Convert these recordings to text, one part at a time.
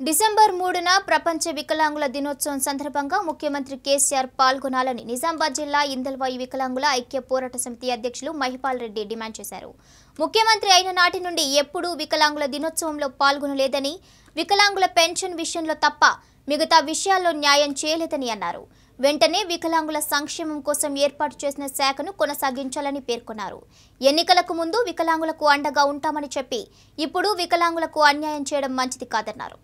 December మూడున ప్రపంచ వికలాంగుల దినోత్సవం సందర్భంగా ముఖ్యమంత్రి కేసీఆర్ పాల్గొనాలని నిజామాబాద్ జిల్లా ఇందల్వాయి వికలాంగుల ఐక్య పోరాట సమితి అధ్యక్షులు మహిపాల్ రెడ్డి డిమాండ్ చేశారు ముఖ్యమంత్రి అయిన నాటి నుండి ఎప్పుడూ వికలాంగుల దినోత్సవంలో పాల్గొనలేదని వికలాంగుల పెన్షన్ విషయంలో తప్ప మిగతా విషయాల్లో న్యాయం చేయలేదని అన్నారు వెంటనే వికలాంగుల సంక్షేమం కోసం ఏర్పాటు చేసిన శాఖను కొనసాగించాలని పేర్కొన్నారు ఎన్నికలకు ముందు వికలాంగులకు అండగా ఉంటామని చెప్పి ఇప్పుడు వికలాంగులకు అన్యాయం చేయడం మంచిది కాదన్నారు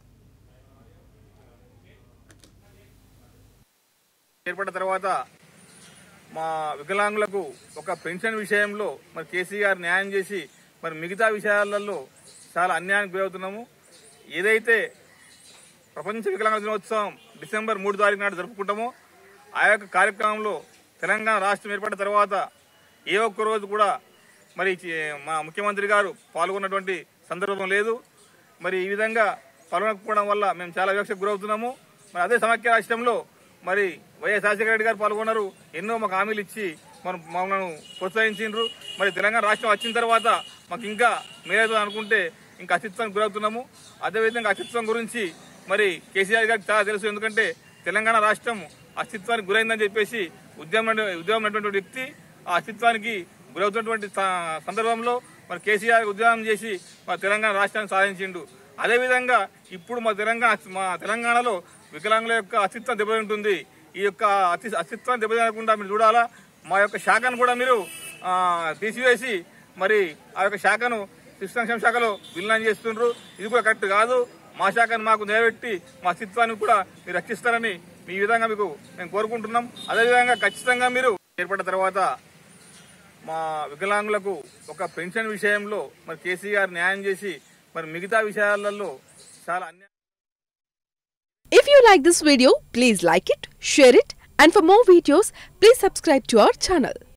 ఏర్పడిన తర్వాత మా వికలాంగులకు ఒక పెన్షన్ విషయంలో మరి కేసీఆర్ న్యాయం చేసి మరి మిగతా విషయాలలో చాలా అన్యాయానికి గురవుతున్నాము ఏదైతే ప్రపంచ వికలాంగుల దినోత్సవం డిసెంబర్ మూడు తారీఖు నాడు జరుపుకుంటామో ఆ యొక్క కార్యక్రమంలో తెలంగాణ రాష్ట్రం ఏర్పడిన తర్వాత ఏ ఒక్క రోజు కూడా మరి చే- మా ముఖ్యమంత్రి గారు పాల్గొన్నటువంటి సందర్భం లేదు మరి ఈ విధంగా పాల్గొనకపోవడం వల్ల మేము చాలా వివక్షకు గురవుతున్నాము మరి అదే సమాఖ్య రాష్ట్రంలో మరి వైఎస్ రాజశేఖర రెడ్డి గారు పాల్గొన్నారు ఎన్నో మాకు హామీలు ఇచ్చి మనం మమ్మల్ని ప్రోత్సహించిండ్రు మరి తెలంగాణ రాష్ట్రం వచ్చిన తర్వాత మాకు ఇంకా మేలవుతుంది అనుకుంటే ఇంకా అస్తిత్వానికి గురవుతున్నాము అదేవిధంగా అస్తిత్వం గురించి మరి కేసీఆర్ గారికి చాలా తెలుసు ఎందుకంటే తెలంగాణ రాష్ట్రం అస్తిత్వానికి గురైందని చెప్పేసి ఉద్యమం నడి- ఉద్యమం నడిపినటువంటి వ్యక్తి ఆ అస్తిత్వానికి గురవుతున్నటువంటి స- సందర్భంలో మరి కేసీఆర్ ఉద్యమం చేసి మా తెలంగాణ రాష్ట్రాన్ని సాధించిండు అదేవిధంగా ఇప్పుడు మా తెలంగాణ మా తెలంగాణలో వికలాంగుల యొక్క అస్తిత్వం దెబ్బతింటుంది ఈ యొక్క అతి- అస్తిత్వం దెబ్బతినకుండా మీరు చూడాలా మా యొక్క శాఖను కూడా మీరు ఆ, తీసివేసి మరి ఆ యొక్క శాఖను శిశు సంక్షేమ శాఖలో విలీనం చేస్తుండ్రు ఇది కూడా కరెక్ట్ కాదు మా శాఖను మాకు నిలబెట్టి మా అస్తిత్వాన్ని కూడా మీరు రక్షిస్తారని ఈ విధంగా మీకు మేము కోరుకుంటున్నాం అదేవిధంగా ఖచ్చితంగా మీరు ఏర్పడిన తర్వాత మా వికలాంగులకు ఒక పెన్షన్ విషయంలో మరి కేసీఆర్ న్యాయం చేసి మరి మిగతా విషయాలలో చాలా అన్యాయం If you like this video, please like it, share it, and for more videos, please subscribe to our channel.